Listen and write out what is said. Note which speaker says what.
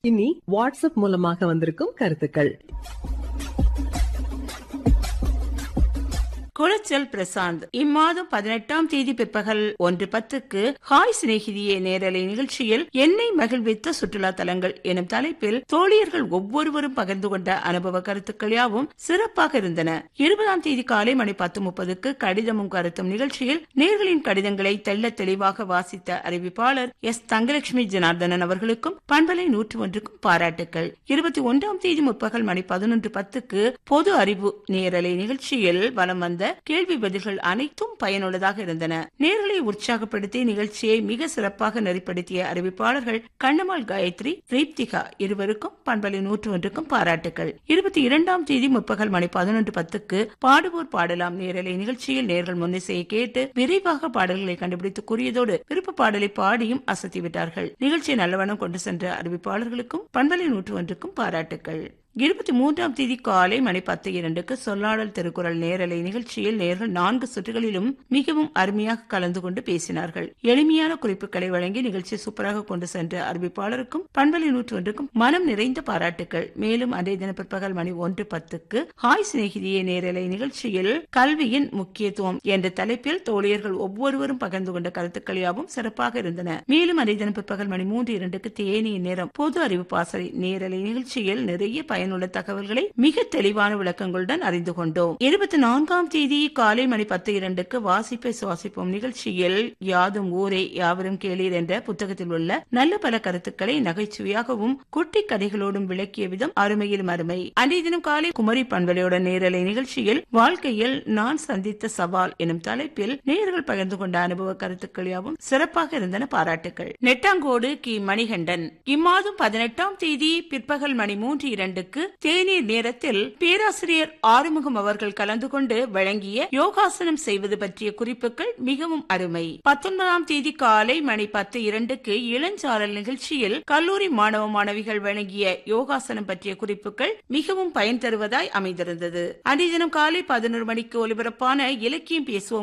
Speaker 1: இனி வாட்ஸ்அப் மூலமாக வந்திருக்கும் கருத்துக்கள்
Speaker 2: குளச்சல் பிரசாந்த் இம்மாதம் பதினெட்டாம் தேதி பிற்பகல் ஒன்று பத்துக்கு ஹாய் சிநேகிதியே நேரலை நிகழ்ச்சியில் என்னை மகிழ்வித்த சுற்றுலா தலங்கள் எனும் தலைப்பில் தோழியர்கள் ஒவ்வொருவரும் பகிர்ந்து கொண்ட அனுபவ கருத்துக்கள் யாவும் சிறப்பாக இருந்தன இருபதாம் தேதி காலை மணி பத்து முப்பதுக்கு கடிதமும் கருத்தும் நிகழ்ச்சியில் நேர்களின் கடிதங்களை தெள்ள தெளிவாக வாசித்த அறிவிப்பாளர் எஸ் தங்கலட்சுமி ஜனார்தனன் அவர்களுக்கும் பண்பலை நூற்று ஒன்றுக்கும் பாராட்டுக்கள் இருபத்தி ஒன்றாம் தேதி முற்பகல் மணி பதினொன்று பத்துக்கு பொது அறிவு நேரலை நிகழ்ச்சியில் வலம் வந்த கேள்வி பதில்கள் அனைத்தும் பயனுள்ளதாக இருந்தன நேர்களை உற்சாகப்படுத்தி நிகழ்ச்சியை மிக சிறப்பாக நெறிப்படுத்திய அறிவிப்பாளர்கள் கண்ணம்மாள் காயத்ரி தீப்திகா இருவருக்கும் பண்பலை நூற்று ஒன்றுக்கும் பாராட்டுகள் இருபத்தி இரண்டாம் தேதி முற்பகல் மணி பதினொன்று பத்துக்கு பாடுவோர் பாடலாம் நேரலை நிகழ்ச்சியில் நேர்கள் முன்னிசையை கேட்டு விரைவாக பாடல்களை கண்டுபிடித்து கூறியதோடு விருப்ப பாடலை பாடியும் அசத்திவிட்டார்கள் நிகழ்ச்சியை நல்லவனம் கொண்டு சென்ற அறிவிப்பாளர்களுக்கும் பண்பலை நூற்று ஒன்றுக்கும் பாராட்டுகள் இருபத்தி மூன்றாம் தேதி காலை மணி பத்து இரண்டுக்கு சொல்லாடல் திருக்குறள் நேரலை நிகழ்ச்சியில் நேர்கள் நான்கு சுற்றுகளிலும் மிகவும் அருமையாக கலந்து கொண்டு பேசினார்கள் எளிமையான குறிப்புகளை வழங்கி நிகழ்ச்சியை சூப்பராக கொண்டு சென்ற அறிவிப்பாளருக்கும் பண்பலை நூற்று ஒன்றுக்கும் மனம் நிறைந்த பாராட்டுகள் மேலும் அதே தின பிற்பகல் மணி ஒன்று பத்துக்கு ஹாய் சிநேகிதியே நேரலை நிகழ்ச்சியில் கல்வியின் முக்கியத்துவம் என்ற தலைப்பில் தோழியர்கள் ஒவ்வொருவரும் பகிர்ந்து கொண்ட கருத்துக்கள் யாவும் சிறப்பாக இருந்தன மேலும் அதே தின பிற்பகல் மணி மூன்று இரண்டுக்கு தேனியின் நேரம் பொது அறிவு பாசறை நேரலை நிகழ்ச்சியில் நிறைய பயனுள்ள தகவல்களை மிக தெளிவான விளக்கங்களுடன் அறிந்து கொண்டோம் இருபத்தி நான்காம் தேதி காலை மணி பத்து இரண்டுக்கு வாசிப்பை சுவாசிப்போம் நிகழ்ச்சியில் யாதும் ஊரே யாவரும் கேளீர் என்ற புத்தகத்தில் உள்ள நல்ல பல கருத்துக்களை நகைச்சுவையாகவும் குட்டி கதைகளோடும் விளக்கிய விதம் அருமையிலும் அருமை அன்றைய தினம் காலை குமரி பண்பலையோட நேரலை நிகழ்ச்சியில் வாழ்க்கையில் நான் சந்தித்த சவால் எனும் தலைப்பில் நேர்கள் பகிர்ந்து கொண்ட அனுபவ கருத்துக்கள் யாவும் சிறப்பாக இருந்தன பாராட்டுகள் நெட்டாங்கோடு கி மணிகண்டன் இம்மாதம் பதினெட்டாம் தேதி பிற்பகல் மணி மூன்று இரண்டுக்கு தேநீர் நேரத்தில் பேராசிரியர் ஆறுமுகம் அவர்கள் கலந்து கொண்டு வழங்கிய யோகாசனம் செய்வது பற்றிய குறிப்புகள் மிகவும் அருமை பத்தொன்பதாம் தேதி காலை மணி பத்து இரண்டுக்கு இளஞ்சாரல் நிகழ்ச்சியில் கல்லூரி மாணவ மாணவிகள் வழங்கிய யோகாசனம் பற்றிய குறிப்புகள் மிகவும் பயன் தருவதாய் அமைந்திருந்தது அன்றைய தினம் காலை பதினோரு மணிக்கு ஒலிபரப்பான இலக்கியம் பேசுவோம்